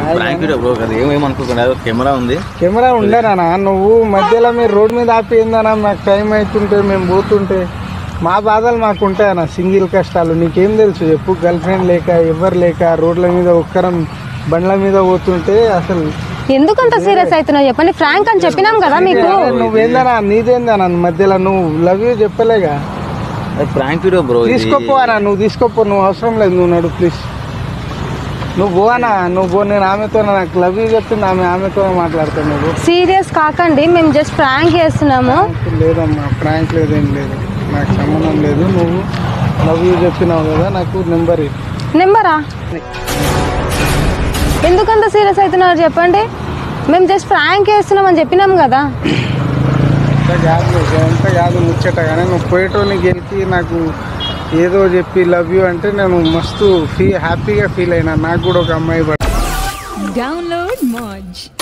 Prank video bro కదా ఏమేమనుకోకుండా camera ఉంది camera ఉండేనా నువ్వు మధ్యలో మీరు రోడ్ మీద ఆపి ఏందన్నా నాకు టైం అవుతుంటే మేము పోతుంటే మా బాధలు మాకు ఉంటాయన్న సింగిల్ కష్టాలు నీకేం తెలుసు చెప్పు గర్ల్ ఫ్రెండ్ లేక ఎవరు లేక రోడ్ల మీద ఒక్కరం బండ్ల మీద పోతుంటే అసలు ఎందుకు అంత సీరియస్ అవుతున్నావు చెప్పండి ఫ్రాంక్ అని చెప్పినాం కదా మీకు అరే నువ్వేందనా నీదేందనా మధ్యలో నువ్వు లవ్ యూ చెప్పలేగా ప్రాంక్ వీడియో బ్రో ఇది తీసుకోపోవనా నువ్వు తీసుకోపో నువ్వు అవసరం లేదు నువ్వు నడు ప్లీజ్ నువ్వు పోవనా నువ్వు పో నేను ఆమెతో నాకు లవ్ యూ చెప్తుంది ఆమె ఆమెతో మాట్లాడతాను నువ్వు సీరియస్ కాకండి మేము జస్ట్ ఫ్రాంక్ చేస్తున్నాము లేదమ్మా ప్రాంక్ లేదు ఏం లేదు నాకు సంబంధం లేదు నువ్వు లవ్ యూ చెప్పినావు కదా నాకు నెంబర్ నెంబరా ఎందుకంత సీరియస్ అవుతున్నారు చెప్పండి మేము జస్ట్ ఫ్రాంక్ చేస్తున్నాం అని చెప్పినాం కదా అంత కాదు అంత కాదు ముచ్చట కానీ నువ్వు పోయేటోని గెలిచి నాకు ఏదో చెప్పి లవ్ యూ అంటే నేను మస్తు ఫీ హ్యాపీగా ఫీల్ అయినా నాకు కూడా ఒక అమ్మాయి పడ Download Moj.